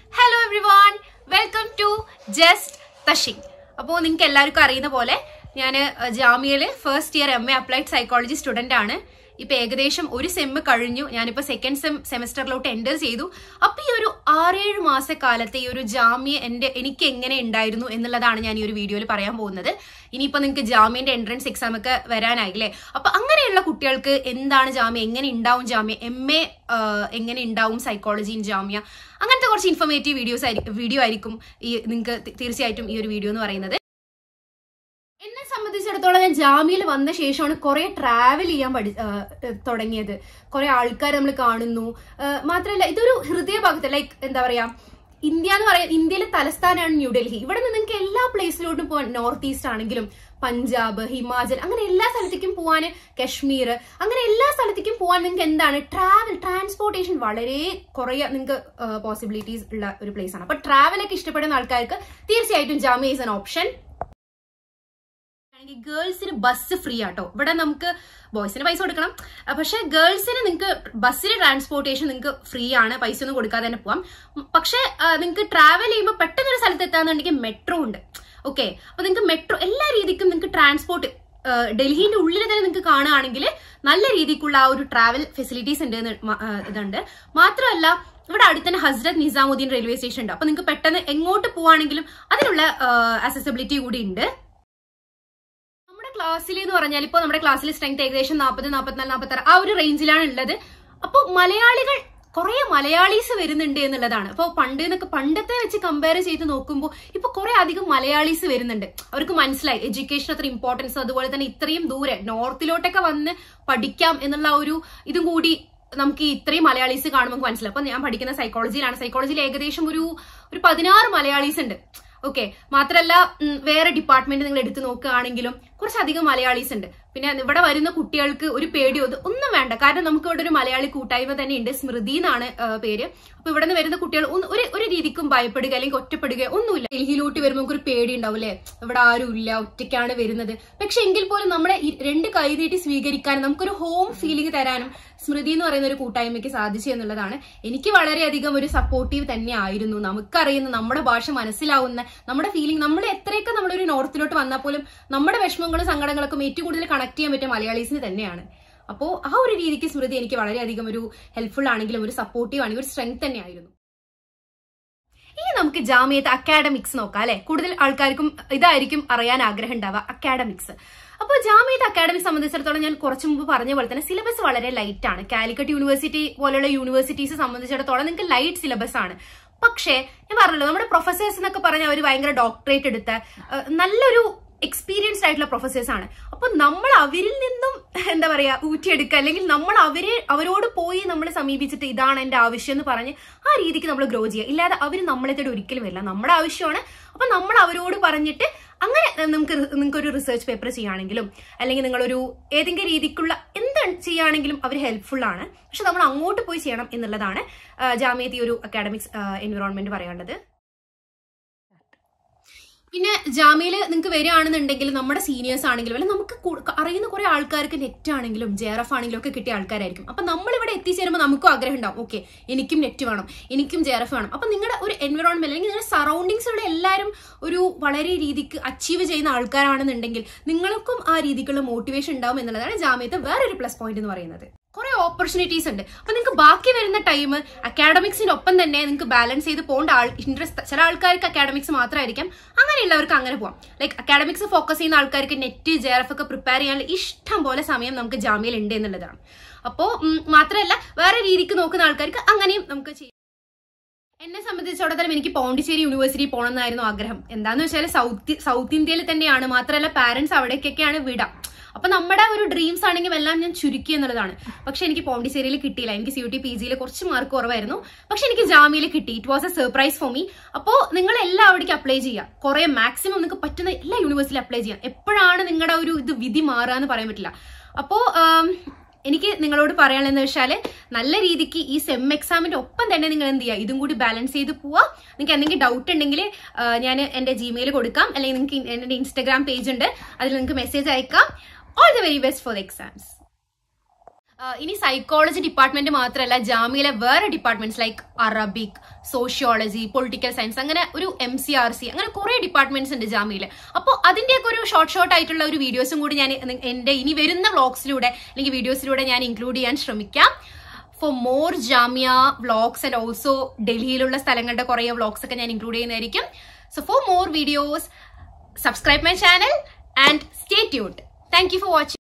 hello every one welcome to just തഷിങ് അപ്പോൾ നിങ്ങൾക്ക് എല്ലാവർക്കും അറിയുന്ന പോലെ ഞാൻ ജാമ്യയിൽ first year M A applied psychology student ആണ് ഇപ്പൊ ഏകദേശം ഒരു സെമ്മ് കഴിഞ്ഞു ഞാനിപ്പോ സെക്കൻഡ് സെം സെമസ്റ്ററിലോട്ട് എൻ്റർ ചെയ്തു അപ്പൊ ഈ ഒരു ആറേഴ് മാസക്കാലത്തെ ഈ ഒരു ജാമ്യ എന്റെ എനിക്ക് എങ്ങനെ ഉണ്ടായിരുന്നു എന്നുള്ളതാണ് ഞാൻ ഈ ഒരു വീഡിയോയിൽ പറയാൻ പോകുന്നത് ഇനിയിപ്പോ നിങ്ങൾക്ക് ജാമ്യന്റെ എൻട്രൻസ് എക്സാം ഒക്കെ വരാനായില്ലേ അപ്പൊ അങ്ങനെയുള്ള കുട്ടികൾക്ക് എന്താണ് ജാമ്യ എങ്ങനെ ഉണ്ടാവും ജാമ്യ എം എ എങ്ങനെ ഉണ്ടാവും സൈക്കോളജി ഇൻ ജാമ്യ അങ്ങനത്തെ കുറച്ച് ഇൻഫോർമേറ്റീവ് വീഡിയോസ് ആയിരിക്കും വീഡിയോ ആയിരിക്കും ഈ നിങ്ങൾക്ക് തീർച്ചയായിട്ടും ഈ ഒരു വീഡിയോ എന്ന് പറയുന്നത് എന്നെ സംബന്ധിച്ചിടത്തോളം ഞാൻ ജാമ്യയിൽ വന്ന ശേഷമാണ് കുറെ ട്രാവൽ ചെയ്യാൻ പഠി ആ, തുടങ്ങിയത് കുറെ ആൾക്കാർ നമ്മൾ കാണുന്നു ആ, മാത്രമല്ല ഇതൊരു ഹൃദയഭാഗത്ത് ലൈക്ക് എന്താ പറയാ ഇന്ത്യ എന്ന് പറയാം ഇന്ത്യയിലെ തലസ്ഥാനമാണ് ന്യൂഡൽഹി ഇവിടെ നിന്ന് നിങ്ങൾക്ക് എല്ലാ പ്ലേസിലോട്ടും പോകാൻ നോർത്ത് ഈസ്റ്റ് ആണെങ്കിലും പഞ്ചാബ് ഹിമാചൽ അങ്ങനെ എല്ലാ സ്ഥലത്തേക്കും പോകാൻ കശ്മീർ അങ്ങനെ എല്ലാ സ്ഥലത്തേക്കും പോകാൻ നിങ്ങൾക്ക് എന്താണ് ട്രാവൽ ട്രാൻസ്പോർട്ടേഷൻ വളരെ കുറേ നിങ്ങൾക്ക് പോസിബിലിറ്റീസ് ഉള്ള ഒരു പ്ലേസ് ആണ് അപ്പൊ ട്രാവൽ ഒക്കെ ഇഷ്ടപ്പെടുന്ന ആൾക്കാർക്ക് തീർച്ചയായിട്ടും ജാമ്യ ഈസ് എൻ ഓപ്ഷൻ ആണെങ്കിൽ ഗേൾസിന് ബസ് ഫ്രീ ആട്ടോ ഇവിടെ നമുക്ക് ബോയ്സിന് പൈസ കൊടുക്കണം അഹ് പക്ഷെ ഗേൾസിന് നിങ്ങൾക്ക് ബസ്സിന് ട്രാൻസ്പോർട്ടേഷൻ നിങ്ങൾക്ക് ഫ്രീ ആണ് പൈസ ഒന്നും കൊടുക്കാതെ തന്നെ പോവാം ഉം, പക്ഷെ നിങ്ങൾക്ക് ട്രാവൽ ചെയ്യുമ്പോൾ പെട്ടെന്ന് ഒരു സ്ഥലത്ത് എത്താന്നുണ്ടെങ്കിൽ മെട്രോ ഉണ്ട് ഓക്കെ അപ്പൊ നിങ്ങൾക്ക് മെട്രോ എല്ലാ രീതിക്കും നിങ്ങൾക്ക് ട്രാൻസ്പോർട്ട് ഡൽഹിന്റെ ഉള്ളിൽ തന്നെ നിങ്ങൾക്ക് കാണുകയാണെങ്കിൽ നല്ല രീതിക്കുള്ള ആ ഒരു ട്രാവൽ ഫെസിലിറ്റീസ് ഉണ്ട് എന്ന് മ- ആ, ഇതുണ്ട് മാത്രമല്ല ഇവിടെ അടുത്ത് തന്നെ ഹസ്രത് നിസാമുദ്ദീൻ റെയിൽവേ സ്റ്റേഷൻ ഉണ്ട് അപ്പൊ നിങ്ങൾക്ക് പെട്ടെന്ന് എങ്ങോട്ട് പോവാണെങ്കിലും അതിനുള്ള അസസിബിലിറ്റി കൂടി ഉണ്ട് നമ്മുടെ ക്ലാസ്സിൽ എന്ന് പറഞ്ഞാൽ ഇപ്പോൾ നമ്മുടെ ക്ലാസ്സിൽ സ്ട്രെങ്ത് ഏകദേശം നാൽപ്പത് നാൽപ്പത്തിനാല് നാൽപ്പത്തി ആ ഒരു റേഞ്ചിലാണ് ഉള്ളത് അപ്പോൾ മലയാളികൾ കുറെ മലയാളീസ് വരുന്നുണ്ട് എന്നുള്ളതാണ് അപ്പോൾ പണ്ട് എന്നൊക്കെ പണ്ടത്തെ വെച്ച് കമ്പയർ ചെയ്ത് നോക്കുമ്പോൾ ഇപ്പൊ കുറെ അധികം മലയാളീസ് വരുന്നുണ്ട് അവർക്ക് മനസ്സിലായി എഡ്യൂക്കേഷൻ അത്ര ഇമ്പോർട്ടൻസ് അതുപോലെ തന്നെ ഇത്രയും ദൂരെ നോർത്തിലോട്ടൊക്കെ വന്ന് പഠിക്കാം എന്നുള്ള ആ ഒരു ഇതും കൂടി നമുക്ക് ഈ ഇത്രയും മലയാളീസ് കാണുമ്പോൾ നമുക്ക് മനസ്സിലാവും അപ്പൊ ഞാൻ പഠിക്കുന്ന സൈക്കോളജിയിലാണ് സൈക്കോളജിയിൽ ഏകദേശം ഒരു ഒരു പതിനാറ് മലയാളീസ് ഉണ്ട് ഓക്കെ മാത്രല്ല ഉം, വേറെ ഡിപ്പാർട്ട്മെന്റ് നിങ്ങൾ എടുത്തു നോക്കുകയാണെങ്കിലും കുറച്ചധികം മലയാളീസ് ഉണ്ട് പിന്നെ ഇവിടെ വരുന്ന കുട്ടികൾക്ക് ഒരു പേടിയോ ഇത് ഒന്നും വേണ്ട കാരണം നമുക്ക് ഇവിടെ ഒരു മലയാളി കൂട്ടായ്മ തന്നെ ഉണ്ട് സ്മൃതി എന്നാണ് ആ, പേര് അപ്പൊ ഇവിടെ നിന്ന് വരുന്ന കുട്ടികൾ ഒന്ന് ഒരു ഒരു രീതിക്കും ഭയപ്പെടുക അല്ലെങ്കിൽ ഒറ്റപ്പെടുക ഒന്നുമില്ല ഡൽഹിയിലോട്ട് വരുമ്പോൾ നമുക്ക് ഒരു പേടി ഉണ്ടാവും അല്ലേ ഇവിടെ ആരും ഇല്ല ഒറ്റയ്ക്കാണ് വരുന്നത് പക്ഷെ എങ്കിൽ പോലും നമ്മുടെ ഈ രണ്ട് കൈ നീട്ടി സ്വീകരിക്കാനും നമുക്കൊരു ഹോം ഫീലിംഗ് തരാനും സ്മൃതി എന്ന് പറയുന്ന ഒരു കൂട്ടായ്മയ്ക്ക് സാധിച്ചു എന്നുള്ളതാണ് എനിക്ക് വളരെയധികം ഒരു സപ്പോർട്ടീവ് തന്നെ ആയിരുന്നു നമുക്കറിയുന്ന നമ്മുടെ ഭാഷ മനസ്സിലാവുന്ന നമ്മുടെ ഫീലിംഗ് നമ്മൾ എത്രയൊക്കെ നമ്മളൊരു നോർത്തിലോട്ട് വന്നാൽ പോലും നമ്മുടെ വിഷമങ്ങളും സങ്കടങ്ങളൊക്കെ ഏറ്റവും കൂടുതൽ കണക്ട് ചെയ്യാൻ പറ്റിയ മലയാളീസിന് തന്നെയാണ് അപ്പോൾ ആ ഒരു രീതിക്ക് സ്മൃതി എനിക്ക് വളരെയധികം ഒരു ഹെൽപ്ഫുൾ ആണെങ്കിലും ഒരു സപ്പോർട്ടീവ് ആണെങ്കിലും ഒരു സ്ട്രെങ്ത് തന്നെയായിരുന്നു ഇനി നമുക്ക് ജാമ്യത്ത് അക്കാഡമിക്സ് നോക്കാം അല്ലെ കൂടുതൽ ആൾക്കാർക്കും ഇതായിരിക്കും അറിയാൻ ആഗ്രഹം ഉണ്ടാവുക അക്കാഡമിക്സ് അപ്പോൾ ജാമ്യത്ത് അക്കാഡമിക്സ് സംബന്ധിച്ചിടത്തോളം ഞാൻ കുറച്ച് മുമ്പ് പറഞ്ഞ പോലെ തന്നെ സിലബസ് വളരെ ലൈറ്റ് ആണ് കാലിക്കറ്റ് യൂണിവേഴ്സിറ്റി പോലെയുള്ള യൂണിവേഴ്സിറ്റീസ് സംബന്ധിച്ചിടത്തോളം നിങ്ങൾക്ക് ലൈറ്റ് സിലബസ് ആണ് പക്ഷേ ഞാൻ പറഞ്ഞല്ലോ നമ്മുടെ പ്രൊഫസേഴ്സ് എന്നൊക്കെ പറഞ്ഞ അവർ ഭയങ്കര ഡോക്ടറേറ്റ് എടുത്ത ഏഹ്, നല്ലൊരു എക്സ്പീരിയൻസ്ഡ് ആയിട്ടുള്ള പ്രൊഫസേഴ്സ് ആണ് അപ്പൊ നമ്മൾ അവരിൽ നിന്നും എന്താ പറയാ ഊറ്റിയെടുക്കുക അല്ലെങ്കിൽ നമ്മൾ അവരെ അവരോട് പോയി നമ്മൾ സമീപിച്ചിട്ട് ഇതാണ് എന്റെ ആവശ്യം എന്ന് പറഞ്ഞ് ആ രീതിക്ക് നമ്മൾ ഗ്രോ ചെയ്യുക ഇല്ലാതെ അവർ നമ്മളെ തേടി ഒരിക്കലും വരില്ല നമ്മുടെ ആവശ്യമാണ് അപ്പൊ നമ്മൾ അവരോട് പറഞ്ഞിട്ട് അങ്ങനെ നമുക്ക് നിങ്ങൾക്ക് ഒരു റിസർച്ച് പേപ്പർ ചെയ്യുകയാണെങ്കിലും അല്ലെങ്കിൽ നിങ്ങളൊരു ഏതെങ്കിലും രീതിക്കുള്ള എന്ത് ചെയ്യുകയാണെങ്കിലും അവർ ഹെൽപ്ഫുൾ ആണ് പക്ഷെ നമ്മൾ അങ്ങോട്ട് പോയി ചെയ്യണം എന്നുള്ളതാണ് ജാമ്യത്തി ഒരു അക്കാഡമിക്സ് എൻവിറോൺമെന്റ് പറയേണ്ടത് പിന്നെ ജാമ്യയിൽ നിങ്ങൾക്ക് വരികയാണെന്നുണ്ടെങ്കിൽ നമ്മുടെ സീനിയേഴ്സ് ആണെങ്കിലും അല്ലെങ്കിൽ നമുക്ക് കൂ- അറിയുന്ന കുറെ ആൾക്കാർക്ക് നെറ്റ് ആണെങ്കിലും ജെ ആർ എഫ് ആണെങ്കിലും ഒക്കെ കിട്ടിയ ആൾക്കാരായിരിക്കും അപ്പൊ നമ്മൾ ഇവിടെ എത്തിച്ചേരുമ്പോൾ നമുക്കും ആഗ്രഹം ഉണ്ടാവും ഓക്കെ എനിക്കും നെറ്റ് വേണം എനിക്കും ജെ ആർ എഫ് വേണം അപ്പൊ നിങ്ങളുടെ ഒരു എൻവിറോൺമെന്റ് അല്ലെങ്കിൽ നിങ്ങളുടെ സറൗണ്ടിങ്സിലുള്ള എല്ലാവരും ഒരു വളരെ രീതിക്ക് അച്ചീവ് ചെയ്യുന്ന ആൾക്കാരാണെന്നുണ്ടെങ്കിൽ നിങ്ങൾക്കും ആ രീതിക്കുള്ള മോട്ടിവേഷൻ ഉണ്ടാവും എന്നുള്ളതാണ് ജാമ്യത്തെ വേറൊരു പ്ലസ് പോയിന്റ് എന്ന് പറയുന്നത് കുറെ ഓപ്പർച്യൂണിറ്റീസ് ഉണ്ട് അപ്പൊ നിങ്ങൾക്ക് ബാക്കി വരുന്ന ടൈം അക്കാഡമിക്സിനൊപ്പം തന്നെ നിങ്ങൾക്ക് ബാലൻസ് ചെയ്ത് പോകേണ്ട ആൾ ഇൻട്രസ്റ്റ് ചില ആൾക്കാർക്ക് അക്കാഡമിക്സ് മാത്രമായിരിക്കാം അങ്ങനെയുള്ളവർക്ക് അങ്ങനെ പോവാം ലൈക്ക് അക്കാഡമിക്സ് ഫോക്കസ് ചെയ്യുന്ന ആൾക്കാർക്ക് നെറ്റ് ജെ ആർ എഫ് ഒക്കെ പ്രിപ്പയർ ചെയ്യാനുള്ള ഇഷ്ടം പോലെ സമയം നമുക്ക് ജാമ്യയിൽ ഉണ്ട് എന്നുള്ളതാണ് അപ്പോൾ മാത്രമല്ല വേറെ രീതിക്ക് നോക്കുന്ന ആൾക്കാർക്ക് അങ്ങനെയും നമുക്ക് ചെയ്യാം എന്നെ സംബന്ധിച്ചിടത്തോളം എനിക്ക് പോണ്ടിച്ചേരി യൂണിവേഴ്സിറ്റി പോകണം എന്നായിരുന്നു ആഗ്രഹം എന്താന്ന് വെച്ചാൽ സൗത്ത് സൗത്ത് ഇന്ത്യയിൽ തന്നെയാണ് മാത്രമല്ല പാരന്റ്സ് അവിടേക്കൊക്കെയാണ് വിടാം അപ്പൊ നമ്മുടെ ഒരു ഡ്രീംസ് ആണെങ്കിൽ എല്ലാം ഞാൻ ചുരുക്കി എന്നുള്ളതാണ് പക്ഷെ എനിക്ക് പോണ്ടിച്ചേരിയിൽ കിട്ടിയില്ല എനിക്ക് സി യു ടി പി ജിയിൽ കുറച്ച് മാർക്ക് കുറവായിരുന്നു പക്ഷെ എനിക്ക് ജാമ്യയിൽ കിട്ടി it was a surprise for me അപ്പോൾ നിങ്ങൾ എല്ലാ അവിടേക്ക് അപ്ലൈ ചെയ്യുക കുറെ മാക്സിമം നിങ്ങൾക്ക് പറ്റുന്ന എല്ലാ യൂണിവേഴ്സിറ്റിയിലും അപ്ലൈ ചെയ്യാം എപ്പോഴാണ് നിങ്ങളുടെ ഒരു ഇത് വിധി മാറുക എന്ന് പറയാൻ പറ്റില്ല അപ്പോൾ എനിക്ക് നിങ്ങളോട് പറയാനുള്ളതെന്ന് വെച്ചാൽ നല്ല രീതിക്ക് ഈ സെം എക്സാമിന്റെ ഒപ്പം തന്നെ നിങ്ങൾ എന്ത് ചെയ്യുക ഇതും കൂടി ബാലൻസ് ചെയ്ത് പോവാ നിങ്ങൾക്ക് എന്തെങ്കിലും ഡൗട്ട് ഉണ്ടെങ്കിൽ ഞാൻ എൻ്റെ ജിമെയിൽ കൊടുക്കാം അല്ലെങ്കിൽ നിങ്ങൾക്ക് എൻ്റെ ഇൻസ്റ്റാഗ്രാം പേജ് ഉണ്ട് അതിൽ നിങ്ങൾക്ക് മെസ്സേജ് അയക്കാം all the very best for the exams ഇനി സൈക്കോളജി ഡിപ്പാർട്ട്മെന്റ് മാത്രമല്ല ജാമ്യയിലെ വേറെ departments like Arabic sociology political science അങ്ങനെ ഒരു എം സി ആർ സി അങ്ങനെ കുറെ ഡിപ്പാർട്ട്മെന്റ്സ് ഉണ്ട് ജാമ്യയിൽ അപ്പോൾ അതിന്റെയൊക്കെ ഒരു ഷോർട്ട് ഷോർട്ട് ആയിട്ടുള്ള ഒരു വീഡിയോസും കൂടി ഞാൻ നി- എന്റെ ഇനി വരുന്ന വ്ളോഗ്സിലൂടെ അല്ലെങ്കിൽ വീഡിയോസിലൂടെ ഞാൻ ഇൻക്ലൂഡ് ചെയ്യാൻ ശ്രമിക്കാം for more Jamia vlogs and also ഡൽഹിയിലുള്ള സ്ഥലങ്ങളുടെ കുറേ വ്ളോഗ്സ് ഒക്കെ ഞാൻ ഇൻക്ലൂഡ് ചെയ്യുന്നതായിരിക്കും so for more videos subscribe my channel and stay tuned thank you for watching